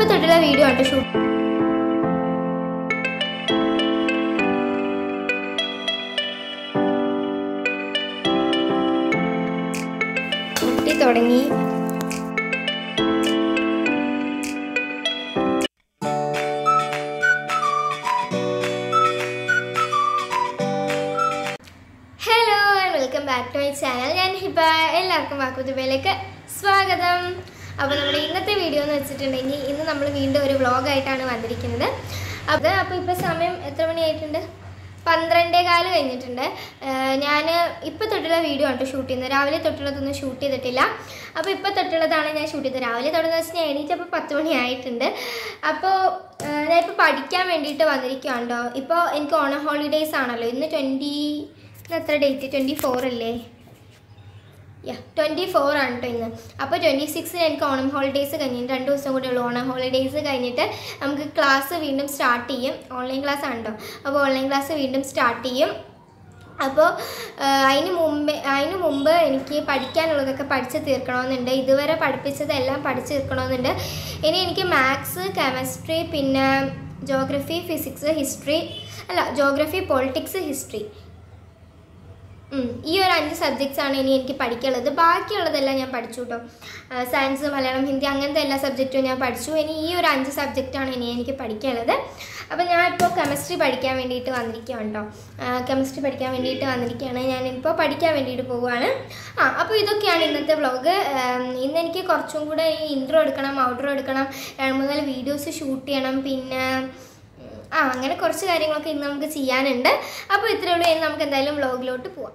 ഇപ്പൊ തൊട്ടുള്ള വീഡിയോ ഉണ്ട് ഷൂട്ട് പൊട്ടി തുടങ്ങി hello welcome back to my channel ഞാൻ ഹിബ എല്ലാവർക്കും വാക്കുതുബയിലേക്ക് സ്വാഗതം അപ്പോൾ നമ്മുടെ ഇന്നത്തെ വീഡിയോ എന്ന് വെച്ചിട്ടുണ്ടെങ്കിൽ ഇന്ന് നമ്മൾ വീണ്ടും ഒരു വ്ളോഗായിട്ടാണ് വന്നിരിക്കുന്നത് അത് അപ്പോൾ ഇപ്പോൾ സമയം എത്ര മണിയായിട്ടുണ്ട് പന്ത്രണ്ടേ കാല് കഴിഞ്ഞിട്ടുണ്ട് ഞാൻ ഇപ്പോൾ തൊട്ടുള്ള വീഡിയോ ആണ് ഷൂട്ട് ചെയ്യുന്നത് രാവിലെ തൊട്ടുള്ളതൊന്നും ഷൂട്ട് ചെയ്തിട്ടില്ല അപ്പോൾ ഇപ്പോൾ തൊട്ടുള്ളതാണ് ഞാൻ ഷൂട്ട് ചെയ്തത് രാവിലെ തൊട്ടെന്ന് വെച്ചാൽ ഞാൻ എണീറ്റപ്പോൾ പത്ത് മണി ആയിട്ടുണ്ട് അപ്പോൾ ഞാൻ ഇപ്പോൾ പഠിക്കാൻ വേണ്ടിയിട്ട് വന്നിരിക്കുകയാണ് കേട്ടോ ഇപ്പോൾ എനിക്ക് ഓണം ഹോളിഡേയ്സ് ആണല്ലോ ഇന്ന് ട്വൻറ്റി ഇന്ന് എത്ര ഡേറ്റ് ട്വൻറ്റി ഫോർ അല്ലേ യാ ട്വൻറ്റി ഫോർ ആണ് കേട്ടോ ഇന്ന് അപ്പോൾ ട്വൻറ്റി സിക്സിന് എനിക്ക് ഓണം ഹോളിഡേയ്സ് കഴിഞ്ഞിട്ട് രണ്ട് ദിവസം കൂടെ ഉള്ളൂ ഓണം ഹോളിഡേയ്സ് കഴിഞ്ഞിട്ട് നമുക്ക് ക്ലാസ് വീണ്ടും സ്റ്റാർട്ട് ചെയ്യും ഓൺലൈൻ ക്ലാസ് ആണ് കേട്ടോ അപ്പോൾ ഓൺലൈൻ ക്ലാസ് വീണ്ടും സ്റ്റാർട്ട് ചെയ്യും അപ്പോൾ അതിന് മുമ്പ് അതിന് മുമ്പ് എനിക്ക് പഠിക്കാനുള്ളതൊക്കെ പഠിച്ച് തീർക്കണമെന്നുണ്ട് ഇതുവരെ പഠിപ്പിച്ചതെല്ലാം പഠിച്ച് തീർക്കണമെന്നുണ്ട് ഇനി എനിക്ക് മാത്സ് കെമിസ്ട്രി പിന്നെ ജോഗ്രഫി ഫിസിക്സ് ഹിസ്റ്ററി അല്ല ജോഗ്രഫി പൊളിറ്റിക്സ് ഹിസ്റ്ററി ഉം. ഈ ഒരു അഞ്ച് സബ്ജക്ട്സ് ആണ് ഇനി എനിക്ക് പഠിക്കാനുള്ളത് ബാക്കിയുള്ളതെല്ലാം ഞാൻ പഠിച്ചു കേട്ടോ സയൻസ് മലയാളം ഹിന്ദി അങ്ങനത്തെ എല്ലാ സബ്ജക്റ്റും ഞാൻ പഠിച്ചു ഇനി ഈ ഒരു അഞ്ച് സബ്ജക്റ്റാണ് ഇനി എനിക്ക് പഠിക്കാനുള്ളത് അപ്പോൾ ഞാനിപ്പോൾ കെമിസ്ട്രി പഠിക്കാൻ വേണ്ടിയിട്ട് വന്നിരിക്കുകയാണ് കേട്ടോ കെമിസ്ട്രി പഠിക്കാൻ വേണ്ടിയിട്ട് വന്നിരിക്കുകയാണ് ഞാനിപ്പോൾ പഠിക്കാൻ വേണ്ടിയിട്ട് പോവുകയാണ് ആ അപ്പോൾ ഇതൊക്കെയാണ് ഇന്നത്തെ വ്ളോഗ് ഇന്ന് എനിക്ക് കുറച്ചും കൂടെ ഈ ഇൻട്രോ എടുക്കണം ഔട്ട്രോ എടുക്കണം രണ്ട് മൂന്നാല് വീഡിയോസ് ഷൂട്ട് ചെയ്യണം പിന്നെ ആ അങ്ങനെ കുറച്ച് കാര്യങ്ങളൊക്കെ ഇന്ന് നമുക്ക് ചെയ്യാനുണ്ട് അപ്പോൾ ഇത്രയേ ഉള്ളൂ ഇനി നമുക്ക് എന്തായാലും വ്ളോഗിലോട്ട് പോവാം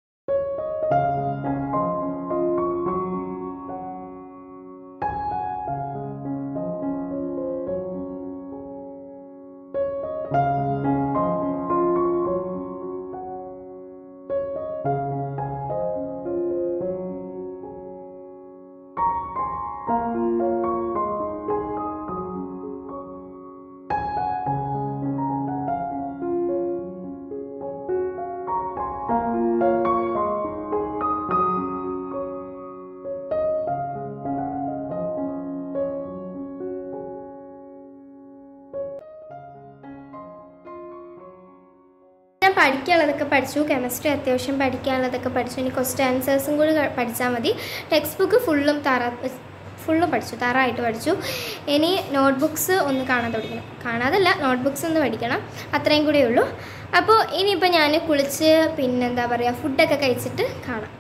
ഞാൻ പഠിക്കാനുള്ളതൊക്കെ പഠിച്ചു കെമിസ്ട്രി അത്യാവശ്യം പഠിക്കാനുള്ളതൊക്കെ പഠിച്ചു ഇനി ക്വസ്റ്റ്യൻ ആൻസേഴ്സും കൂടി ക- പഠിച്ചാൽ മതി ടെക്സ്റ്റ് ബുക്ക് ഫുള്ളും തറ ഫുള്ളും പഠിച്ചു തറായിട്ട് പഠിച്ചു ഇനി നോട്ട്ബുക്സ് ഒന്ന് കാണാൻ തുടങ്ങണം കാണാതല്ല നോട്ട്ബുക്സ് ഒന്ന് പഠിക്കണം അത്രയും കൂടെ ഉള്ളൂ അപ്പോൾ ഇനിയിപ്പോൾ ഞാൻ കുളിച്ച് പിന്നെന്താ പറയുക ഫുഡൊക്കെ കഴിച്ചിട്ട് കാണാം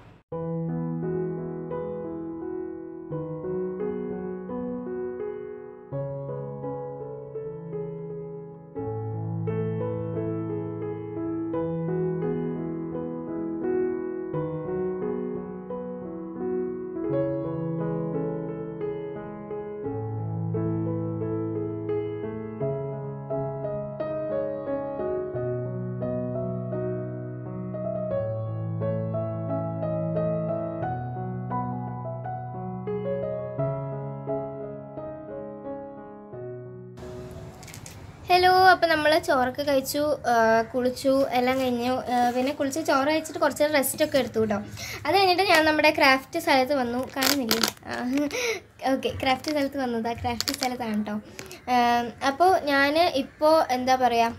ഹലോ അപ്പോൾ നമ്മൾ ചോറൊക്കെ കഴിച്ചു ആ, കുളിച്ചു എല്ലാം കഴിഞ്ഞു ആ, പിന്നെ കുളിച്ച് ചോറ് കഴിച്ചിട്ട് കുറച്ച് റെസ്റ്റ് ഒക്കെ എടുത്തു കേട്ടോ അത് കഴിഞ്ഞിട്ട് ഞാൻ നമ്മുടെ ക്രാഫ്റ്റ് സ്ഥലത്ത് വന്നു കാണുന്നില്ലേ ഓക്കെ ക്രാഫ്റ്റ് സ്ഥലത്ത് വന്നതാ ക്രാഫ്റ്റ് സ്ഥലത്താണ് കേട്ടോ അപ്പോൾ ഞാൻ ഇപ്പോൾ എന്താ പറയുക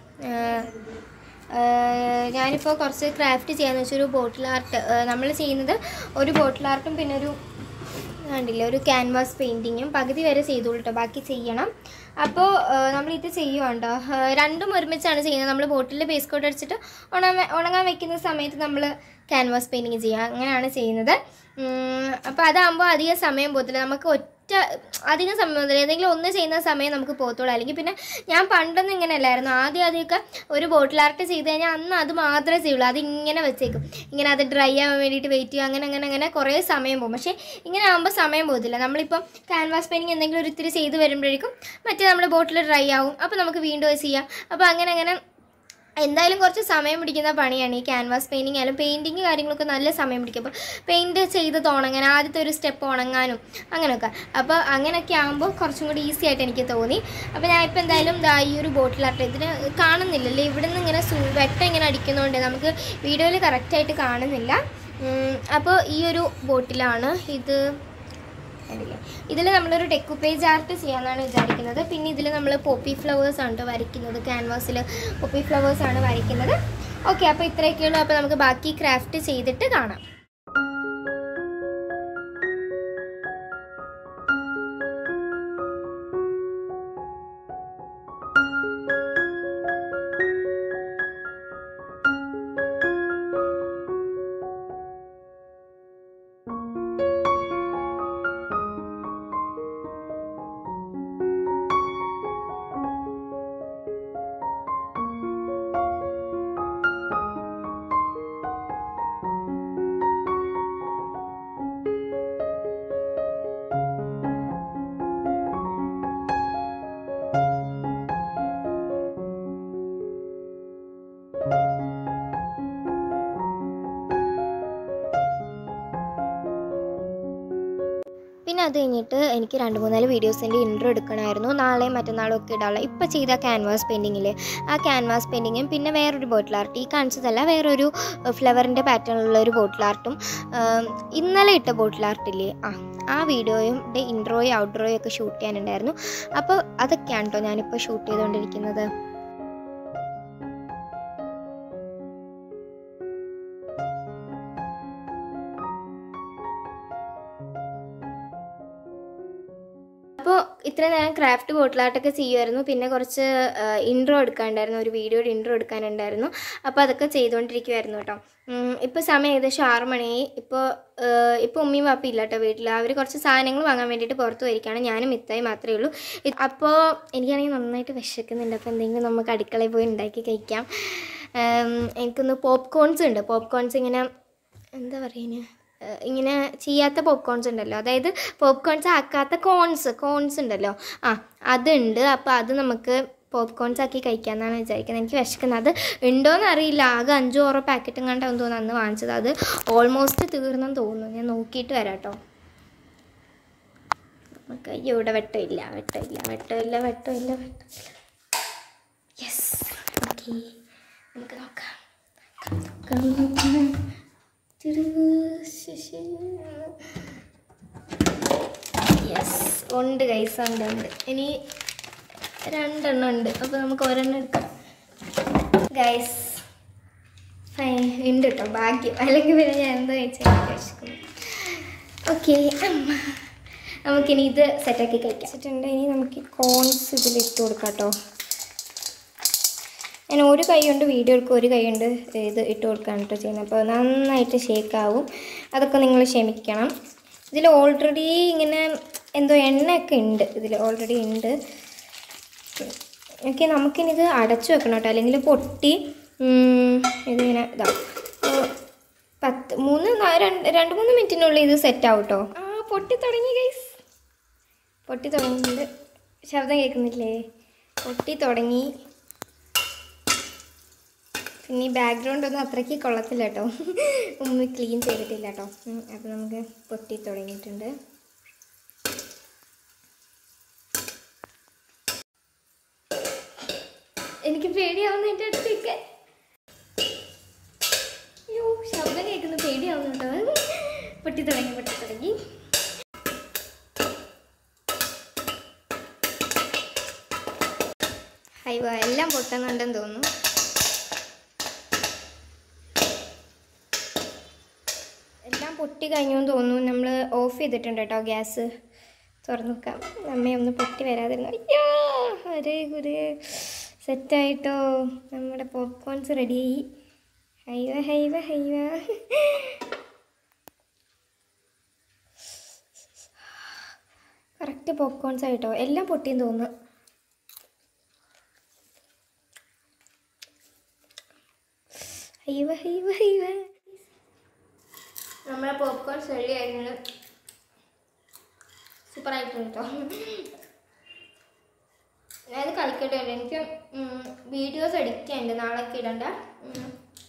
ഞാനിപ്പോൾ കുറച്ച് ക്രാഫ്റ്റ് ചെയ്യാന്ന് വെച്ചാൽ ഒരു ബോട്ടിൽ ആർട്ട് നമ്മൾ ചെയ്യുന്നത് ഒരു ബോട്ടിൽ ആർട്ടും പിന്നെ ഒരു കണ്ടില്ലേ ഒരു ക്യാൻവാസ് പെയിൻറ്റിങ്ങും പകുതി വരെ ചെയ്തോളൂ കേട്ടോ ബാക്കി ചെയ്യണം അപ്പോൾ നമ്മൾ ഇത് ചെയ്യുവാണ്ടോ രണ്ടും ഒരുമിച്ചാണ് ചെയ്യുന്നത് നമ്മൾ ബോട്ടിൽ ബേസ് കോട്ട് അടിച്ചിട്ട് ഉണങ്ങ ഉണങ്ങാൻ വെക്കുന്ന സമയത്ത് നമ്മൾ ക്യാൻവാസ് പെയിൻറ്റിങ് ചെയ്യുക അങ്ങനെയാണ് ചെയ്യുന്നത് അപ്പോൾ അതാകുമ്പോൾ അധികം സമയം പോകത്തില്ല നമുക്ക് ഒറ്റ അധികം സമയം പോകത്തില്ല ഏതെങ്കിലും ഒന്ന് ചെയ്യുന്ന സമയം നമുക്ക് പോകത്തുള്ളൂ അല്ലെങ്കിൽ പിന്നെ ഞാൻ പണ്ടൊന്നും ഇങ്ങനെ അല്ലായിരുന്നു ആദ്യം ആദ്യമൊക്കെ ഒരു ബോട്ടിൽ ആർട്ട് ചെയ്ത് കഴിഞ്ഞാൽ അന്ന് അത് മാത്രമേ ചെയ്യുള്ളൂ അത് ഇങ്ങനെ വെച്ചേക്കും ഇങ്ങനെ അത് ഡ്രൈ ആവാൻ വേണ്ടിയിട്ട് വെയിറ്റ് ചെയ്യുക അങ്ങനെ അങ്ങനെ അങ്ങനെ കുറേ സമയം പോകും പക്ഷേ ഇങ്ങനെ ആകുമ്പോൾ സമയം പോകത്തില്ല നമ്മളിപ്പം ക്യാൻവാസ് പെയിൻറ്റിങ് എന്തെങ്കിലും ഒരു ഇത്തിരി ചെയ്ത് വരുമ്പോഴേക്കും മറ്റേ നമ്മുടെ ബോട്ടിൽ ഡ്രൈ ആവും അപ്പോൾ നമുക്ക് വീണ്ടും അത് ചെയ്യാം അപ്പോൾ അങ്ങനെ അങ്ങനെ എന്തായാലും കുറച്ച് സമയം പിടിക്കുന്ന പണിയാണ് ഈ ക്യാൻവാസ് പെയിൻറ്റിങ് ആയാലും പെയിൻറ്റിങ് കാര്യങ്ങളൊക്കെ നല്ല സമയം പിടിക്കും അപ്പോൾ പെയിൻറ്റ് ചെയ്ത് ഉണങ്ങാൻ ആദ്യത്തെ ഒരു സ്റ്റെപ്പ് ഉണങ്ങാനും അങ്ങനെയൊക്കെ അപ്പോൾ അങ്ങനെയൊക്കെ ആകുമ്പോൾ കുറച്ചും കൂടി ഈസി ആയിട്ട് എനിക്ക് തോന്നി അപ്പോൾ ഞാൻ ഇപ്പോൾ എന്തായാലും ദാ ഈ ഒരു ബോട്ടിൽ ആർട്ട് ഇതിന് കാണുന്നില്ലല്ലേ ഇവിടെ നിന്ന് ഇങ്ങനെ സൂ വെട്ടം ഇങ്ങനെ അടിക്കുന്നതുകൊണ്ട് നമുക്ക് വീഡിയോയിൽ കറക്റ്റായിട്ട് കാണുന്നില്ല ഉം, അപ്പോൾ ഈ ഒരു ബോട്ടിലാണ് ഇത് കണ്ടില്ലേ ഇതിൽ നമ്മളൊരു ഡെക്കുപ്പേജ് ആർട്ട് ചെയ്യാമെന്നാണ് വിചാരിക്കുന്നത് പിന്നെ ഇതിൽ നമ്മൾ പോപ്പി ഫ്ലവേഴ്സ് ആണ് ട്ടോ വരയ്ക്കുന്നത് ക്യാൻവാസിൽ പോപ്പി ഫ്ലവേഴ്സ് ആണ് വരയ്ക്കുന്നത് ഓക്കെ അപ്പോൾ ഇത്രയൊക്കെയുള്ളൂ അപ്പോൾ നമുക്ക് ബാക്കി ക്രാഫ്റ്റ് ചെയ്തിട്ട് കാണാം പിന്നെ അത് കഴിഞ്ഞിട്ട് എനിക്ക് രണ്ട് മൂന്നാല് വീഡിയോസിൻ്റെ ഇൻട്രോ എടുക്കണമായിരുന്നു നാളെയും മറ്റന്നാളും ഒക്കെ ഇടാനുള്ള ഇപ്പോൾ ചെയ്ത ക്യാൻവാസ് പെയിൻറ്റിങ്ങിൽ ആ ക്യാൻവാസ് പെയിൻറ്റിങ്ങും പിന്നെ വേറൊരു ബോട്ടിൽ ആർട്ട് ഈ കാണിച്ചതല്ല വേറൊരു ഫ്ലവറിൻ്റെ പാറ്റേണിലുള്ള ഒരു ബോട്ടിൽ ആർട്ടും ഇന്നലെ ഇട്ട ബോട്ടിൽ ആർട്ടില്ലേ ആ ആ വീഡിയോയും ഇൻട്രോയും ഔട്ട്ഡോയും ഒക്കെ ഷൂട്ട് ചെയ്യാനുണ്ടായിരുന്നു അപ്പോൾ അതൊക്കെയാണ് കേട്ടോ ഞാനിപ്പോൾ ഷൂട്ട് ചെയ്തുകൊണ്ടിരിക്കുന്നത് അപ്പോൾ ഇത്ര നേരം ക്രാഫ്റ്റ് ബോട്ടിലാട്ടൊക്കെ ചെയ്യുമായിരുന്നു പിന്നെ കുറച്ച് ഇൻട്രോ എടുക്കാനുണ്ടായിരുന്നു ഒരു വീഡിയോയുടെ ഇൻട്രോ എടുക്കാനുണ്ടായിരുന്നു അപ്പോൾ അതൊക്കെ ചെയ്തുകൊണ്ടിരിക്കുമായിരുന്നു കേട്ടോ ഇപ്പോൾ സമയം ഏകദേശം ആറ് മണിയായി ഇപ്പോൾ ഇപ്പോൾ ഉമ്മയും വാപ്പയും ഇല്ല കേട്ടോ വീട്ടിൽ അവർ കുറച്ച് സാധനങ്ങൾ വാങ്ങാൻ വേണ്ടിയിട്ട് പുറത്ത് പോയിരിക്കുകയാണ് ഞാനും മിത്തായി മാത്രമേ ഉള്ളൂ ഇത് അപ്പോൾ എനിക്കാണെങ്കിൽ നന്നായിട്ട് വിശക്കുന്നുണ്ട് അപ്പോൾ എന്തെങ്കിലും നമുക്ക് അടുക്കളയിൽ പോയി ഉണ്ടാക്കി കഴിക്കാം ഉം, എനിക്കൊന്ന് പോപ്കോൺസ് ഉണ്ട് പോപ്കോൺസ് ഇങ്ങനെ എന്താ പറയുക ഏഹ് ഇങ്ങനെ ചെയ്യാത്ത പോപ്കോൺസ് ഉണ്ടല്ലോ അതായത് പോപ്കോൺസ് ആക്കാത്ത കോൺസ് കോൺസ് ഉണ്ടല്ലോ ആ അതുണ്ട് അപ്പോൾ അത് നമുക്ക് പോപ്കോൺസ് ആക്കി കഴിക്കാമെന്നാണ് വിചാരിക്കുന്നത് എനിക്ക് വിശക്കുന്നത് അത് ഉണ്ടോയെന്ന് അറിയില്ല ആകെ അഞ്ചോ ആറോ പാക്കറ്റും കണ്ടാന്ന് തോന്നുന്നു അന്ന് വാങ്ങിച്ചത് അത് ഓൾമോസ്റ്റ് തീർന്നെന്ന് തോന്നുന്നു ഞാൻ നോക്കിയിട്ട് വരാം കേട്ടോ നമുക്ക് അയ്യോ ഇവിടെ വെട്ടമില്ല വെട്ടമില്ല വെട്ടമില്ല വെട്ടമില്ല വെട്ടമില്ല യെസ് ഓക്കെ നമുക്ക് നോക്കാം നോക്കാം നോക്കാം യെസ് ഉണ്ട് കൈസ ഉണ്ട് ഉണ്ട് ഇനി രണ്ടെണ്ണം ഉണ്ട് അപ്പോൾ നമുക്ക് ഒരെണ്ണം എടുക്കാം ഗൈസ് ഫൈൻ ഉണ്ട് കേട്ടോ ഭാഗ്യം അല്ലെങ്കിൽ പിന്നെ ഞാൻ എന്തോ കഴിച്ചാൽ വിശക്കും ഓക്കെ അമ്മ നമുക്കിനി ഇത് സെറ്റാക്കി കഴിക്കാം വെച്ചിട്ടുണ്ട് ഇനി നമുക്ക് കോൺസ് ഇതിൽ ഇട്ട് കൊടുക്കാം കേട്ടോ ഞാൻ ഒരു കൈ കൊണ്ട് വീഡിയോ എടുക്കും ഒരു കൈ കൊണ്ട് ഇത് ഇട്ട് കൊടുക്കുകയാണ് കേട്ടോ ചെയ്യുന്നത് അപ്പോൾ നന്നായിട്ട് ഷേക്ക് ആവും അതൊക്കെ നിങ്ങൾ ക്ഷമിക്കണം ഇതിൽ ഓൾറെഡി ഇങ്ങനെ എന്തോ എണ്ണയൊക്കെ ഉണ്ട് ഇതിൽ ഓൾറെഡി ഉണ്ട് ഓക്കെ നമുക്കിനി ഇത് അടച്ചു വെക്കണം കേട്ടോ അല്ലെങ്കിൽ പൊട്ടി ഉം, ഇതിങ്ങനെ ഇതാവും അപ്പോൾ പത്ത് മൂന്ന് നാ- രണ്ട് രണ്ട് മൂന്ന് മിനിറ്റിനുള്ളിൽ ഇത് സെറ്റ് ആവും കേട്ടോ ആ പൊട്ടി തുടങ്ങി ഗൈസ് പൊട്ടി തുടങ്ങിയിട്ടുണ്ട് ശബ്ദം കേൾക്കുന്നില്ലേ പൊട്ടി തുടങ്ങി പിന്നെ ഈ ബാക്ക്ഗ്രൗണ്ട് ഒന്നും അത്രയ്ക്ക് കൊള്ളത്തില്ല കേട്ടോ ഉമ്മ ക്ലീൻ ചെയ്തിട്ടില്ല കേട്ടോ അപ്പോൾ നമുക്ക് പൊട്ടി തുടങ്ങിയിട്ടുണ്ട് എനിക്ക് പേടിയാവുന്ന എൻ്റെ അടുത്തേക്ക് അയ്യോ ശബ്ദം കേൾക്കുന്ന പേടിയാവുന്നു കേട്ടോ പൊട്ടി തുടങ്ങി പൊട്ടി തുടങ്ങി അയ്യോ എല്ലാം പൊട്ടുന്നുണ്ടെന്ന് തോന്നുന്നു എല്ലാം പൊട്ടി കഴിഞ്ഞു എന്ന് തോന്നുന്നു നമ്മൾ ഓഫ് ചെയ്തിട്ടുണ്ട് കേട്ടോ ഗ്യാസ് തുറന്നു നോക്കാം അമ്മയൊന്ന് പൊട്ടി വരാതിരുന്നു അയ്യോ ഒരേ ഗുരു സെറ്റായിട്ടോ നമ്മുടെ പോപ്കോൺസ് റെഡിയായി ഹൈവ ഹൈവ ഹൈവ കറക്റ്റ് പോപ്കോൺസ് ആയിട്ടോ എല്ലാം പൊട്ടിയെന്ന് തോന്നുന്നു ഹൈവ ഹൈവ ഹൈവ നമ്മുടെ പോപ്കോൺ റെഡി ആയിരുന്നു സൂപ്പർ ആയിട്ടുണ്ട് കേട്ടോ ഞാനത് കളിക്കട്ടെ എനിക്ക് വീഡിയോസ് എഡിറ്റ് ചെയ്യാനുണ്ട് നാളെയൊക്കെ ഇടണ്ട ഉം.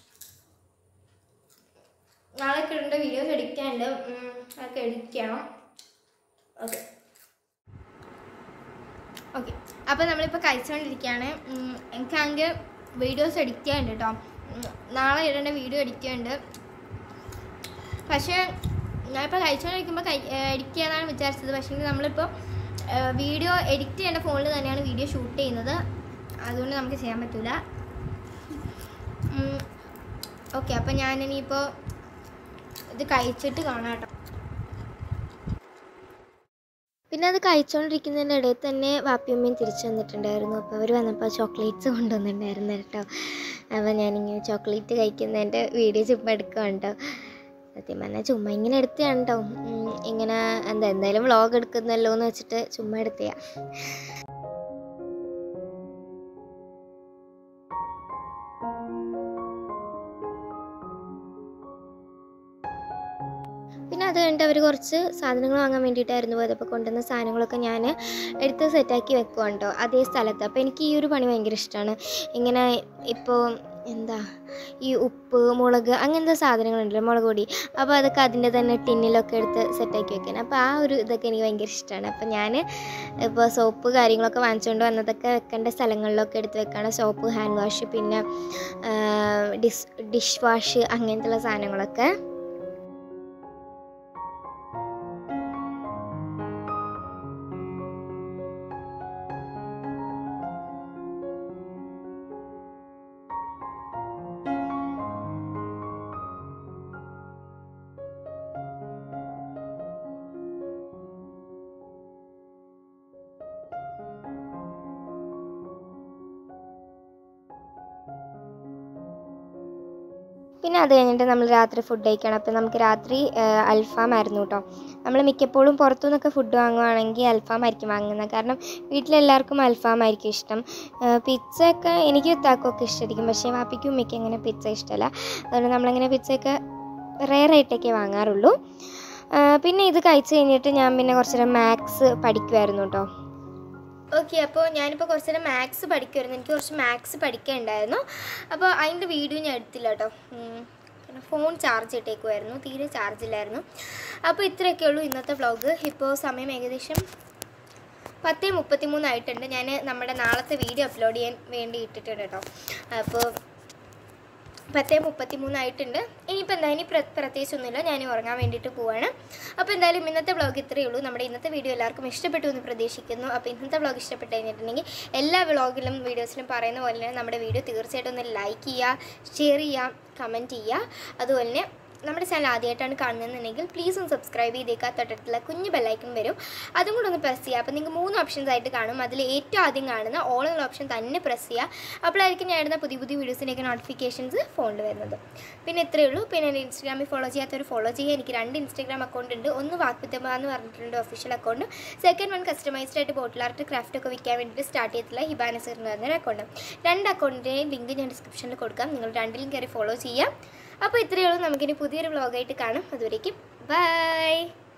നാളെയൊക്കെ ഇടേണ്ട വീഡിയോസ് എഡിറ്റ് ചെയ്യാനുണ്ട് ഉം, അതൊക്കെ എഡിറ്റ് ചെയ്യണം ഓക്കെ ഓക്കെ അപ്പോൾ നമ്മളിപ്പോൾ കഴിച്ചുകൊണ്ടിരിക്കുകയാണ് ഉം, എനിക്കാണെങ്കിൽ വീഡിയോസ് എഡിറ്റ് ചെയ്യാനുണ്ട് കേട്ടോ ഉം, നാളെ ഇടേണ്ട വീഡിയോ എഡിറ്റ് ചെയ്യാനുണ്ട് പക്ഷേ ഞാനിപ്പോൾ കഴിച്ചുകൊണ്ടിരിക്കുമ്പോൾ കൈ എഡിറ്റ് ചെയ്യാനാണ് വിചാരിച്ചത് പക്ഷേ നമ്മളിപ്പോൾ വീഡിയോ എഡിറ്റ് ചെയ്യേണ്ട ഫോണിൽ തന്നെയാണ് വീഡിയോ ഷൂട്ട് ചെയ്യുന്നത് അതുകൊണ്ട് നമുക്ക് ചെയ്യാൻ പറ്റില്ല ഓക്കെ അപ്പം ഞാനിനിയിപ്പോൾ ഇത് കഴിച്ചിട്ട് കാണാം കേട്ടോ പിന്നെ അത് കഴിച്ചുകൊണ്ടിരിക്കുന്നതിൻ്റെ ഇടയിൽ തന്നെ വാപ്പിയമ്മയും തിരിച്ചു വന്നിട്ടുണ്ടായിരുന്നു അപ്പോൾ അവർ വന്നപ്പോൾ ചോക്ലേറ്റ്സ് കൊണ്ടുവന്നിട്ടുണ്ടായിരുന്നു കേട്ടോ അപ്പോൾ ഞാനിങ്ങനെ ചോക്ലേറ്റ് കഴിക്കുന്നതിൻ്റെ വീഡിയോ ചുമ്മാ എടുക്കുകയാണ് കേട്ടോ സത്യം പറഞ്ഞാൽ ചുമ്മാ ഇങ്ങനെ എടുത്തതാണ് കേട്ടോ ഉം, ഇങ്ങനെ എന്താ എന്തായാലും വ്ളോഗ് എടുക്കുന്നല്ലോ എന്ന് വെച്ചിട്ട് ചുമ്മാ എടുത്തയാ പിന്നെ അത് കഴിഞ്ഞിട്ട് അവർ കുറച്ച് സാധനങ്ങൾ വാങ്ങാൻ വേണ്ടിയിട്ടായിരുന്നു പോയത് അപ്പോൾ കൊണ്ടുവന്ന സാധനങ്ങളൊക്കെ ഞാൻ എടുത്ത് സെറ്റാക്കി വെക്കുവാണ് കേട്ടോ അതേ സ്ഥലത്ത് അപ്പോൾ എനിക്ക് ഈ ഒരു പണി ഭയങ്കര ഇഷ്ടമാണ് ഇങ്ങനെ ഇപ്പോൾ എന്താ ഈ ഉപ്പ് മുളക് അങ്ങനത്തെ സാധനങ്ങളുണ്ടല്ലോ മുളക് പൊടി അപ്പോൾ അതൊക്കെ അതിൻ്റെ തന്നെ ടിന്നിലൊക്കെ എടുത്ത് സെറ്റാക്കി വെക്കാൻ അപ്പോൾ ആ ഒരു ഇതൊക്കെ എനിക്ക് ഭയങ്കര ഇഷ്ടമാണ് അപ്പോൾ ഞാൻ ഇപ്പോൾ സോപ്പ് കാര്യങ്ങളൊക്കെ വാങ്ങിച്ചുകൊണ്ട് വന്നതൊക്കെ വെക്കേണ്ട സ്ഥലങ്ങളിലൊക്കെ എടുത്ത് വെക്കുകയാണ് സോപ്പ് ഹാൻഡ് വാഷ് പിന്നെ ഡിസ് ഡിഷ് വാഷ് അങ്ങനത്തെയുള്ള സാധനങ്ങളൊക്കെ പിന്നെ അത് കഴിഞ്ഞിട്ട് നമ്മൾ രാത്രി ഫുഡ് കഴിക്കണം അപ്പോൾ നമുക്ക് രാത്രി അൽഫാം ആയിരുന്നു കേട്ടോ നമ്മൾ മിക്കപ്പോഴും പുറത്തു നിന്നൊക്കെ ഫുഡ് വാങ്ങുവാണെങ്കിൽ അൽഫാം ആയിരിക്കും വാങ്ങുന്നത് കാരണം വീട്ടിലെല്ലാവർക്കും അൽഫാം ആയിരിക്കും ഇഷ്ടം പിസ്സ ഒക്കെ എനിക്ക് താക്കൊക്കെ ഇഷ്ടമായിരിക്കും പക്ഷേ വാപ്പിക്കും ഉമ്മയ്ക്കും അങ്ങനെ പിസ്സ ഇഷ്ടമല്ല അതുകൊണ്ട് നമ്മളങ്ങനെ പിസ്സയൊക്കെ റെയർ ആയിട്ടൊക്കെ വാങ്ങാറുള്ളൂ ആ, പിന്നെ ഇത് കഴിച്ച് കഴിഞ്ഞിട്ട് ഞാൻ പിന്നെ കുറച്ച് നേരം മാത്സ് പഠിക്കുമായിരുന്നു കേട്ടോ ഓക്കെ അപ്പോൾ ഞാനിപ്പോൾ കുറച്ച് നേരം മാത്സ് പഠിക്കുമായിരുന്നു എനിക്ക് കുറച്ച് മാത്സ് പഠിക്കാനുണ്ടായിരുന്നു അപ്പോൾ അതിൻ്റെ വീഡിയോ ഞാൻ എടുത്തില്ല കേട്ടോ ഉം. പിന്നെ ഫോൺ ചാർജ് ഇട്ടേക്കുമായിരുന്നു തീരെ ചാർജ് ഇല്ലായിരുന്നു അപ്പോൾ ഇത്രയൊക്കെ ഉള്ളൂ ഇന്നത്തെ വ്ളോഗ് ഇപ്പോൾ സമയം ഏകദേശം പത്ത് മുപ്പത്തി മൂന്നായിട്ടുണ്ട് ഞാൻ നമ്മുടെ നാളത്തെ വീഡിയോ അപ്ലോഡ് ചെയ്യാൻ വേണ്ടി ഇട്ടിട്ടുണ്ട് കേട്ടോ അപ്പോൾ പത്ത് മുപ്പത്തി മൂന്നായിട്ടുണ്ട് ഇനിയിപ്പോൾ എന്താ ഇനി പ്ര- പ്രത്യേകിച്ചൊന്നുമില്ല ഞാൻ ഉറങ്ങാൻ വേണ്ടിയിട്ട് പോവാണ് അപ്പോൾ എന്തായാലും ഇന്നത്തെ വ്ളോഗ് ഇത്രയേ ഉള്ളൂ നമ്മുടെ ഇന്നത്തെ വീഡിയോ എല്ലാവർക്കും ഇഷ്ടപ്പെട്ടു എന്ന് പ്രതീക്ഷിക്കുന്നു അപ്പോൾ ഇന്നത്തെ വ്ളോഗ് ഇഷ്ടപ്പെട്ട് കഴിഞ്ഞിട്ടുണ്ടെങ്കിൽ എല്ലാ വ്ളോഗിലും വീഡിയോസിലും പറയുന്ന പോലെ തന്നെ നമ്മുടെ വീഡിയോ തീർച്ചയായിട്ടും ഒന്ന് ലൈക്ക് ചെയ്യുക ഷെയർ ചെയ്യുക കമൻറ്റ് ചെയ്യുക അതുപോലെ തന്നെ നമ്മുടെ ചാനൽ ആദ്യമായിട്ടാണ് കാണുന്നതെന്നുണ്ടെങ്കിൽ പ്ലീസ് ഒന്ന് സബ്സ്ക്രൈബ് ചെയ്തേക്കുക തൊട്ടടുത്തുള്ള കുഞ്ഞ് ബെല്ലൈക്കൺ വരും അതും കൂടെ ഒന്ന് പ്രസ് ചെയ്യുക അപ്പോൾ നിങ്ങൾക്ക് മൂന്ന് ഓപ്ഷൻസ് ആയിട്ട് കാണും അതിൽ ഏറ്റവും ആദ്യം കാണുന്ന ഓൾ എന്നുള്ള ഓപ്ഷൻ തന്നെ പ്രസ് ചെയ്യുക അപ്പോഴായിരിക്കും ഞാൻ ഇടുന്ന പുതിയ പുതിയ വീഡിയോസിൻ്റെയൊക്കെ നോട്ടിഫിക്കേഷൻസ് ഫോണിൽ വരുന്നത് പിന്നെ ഇത്രയേ ഉള്ളൂ പിന്നെ എൻ്റെ ഇൻസ്റ്റാഗ്രാമിൽ ഫോളോ ചെയ്യാത്തൊരു ഫോളോ ചെയ്യുക എനിക്ക് രണ്ട് ഇൻസ്റ്റാഗ്രാം അക്കൗണ്ട് ഉണ്ട് ഒന്ന് വാക്പിത്തമ എന്ന് പറഞ്ഞിട്ടുണ്ട് official account second one customised ആയിട്ട് ബോട്ടിൽ ആർട്ട് ക്രാഫ്റ്റ് ഒക്കെ വിൽക്കാൻ വേണ്ടിയിട്ട് സ്റ്റാർട്ട് ചെയ്തിട്ടുള്ള ഹിബാനസർ എന്ന് പറഞ്ഞൊരു അക്കൗണ്ട് രണ്ട് അക്കൗണ്ടിൻ്റെയും ലിങ്ക് ഞാൻ ഡിസ്ക്രിപ്ഷനിൽ കൊടുക്കാം നിങ്ങൾ രണ്ടിലും കയറി ഫോളോ ചെയ്യാം അപ്പോൾ ഇത്രയേ ഉള്ളൂ നമുക്കിനി പുതിയൊരു വ്ളോഗായിട്ട് കാണാം അതുവരേക്കും ബൈ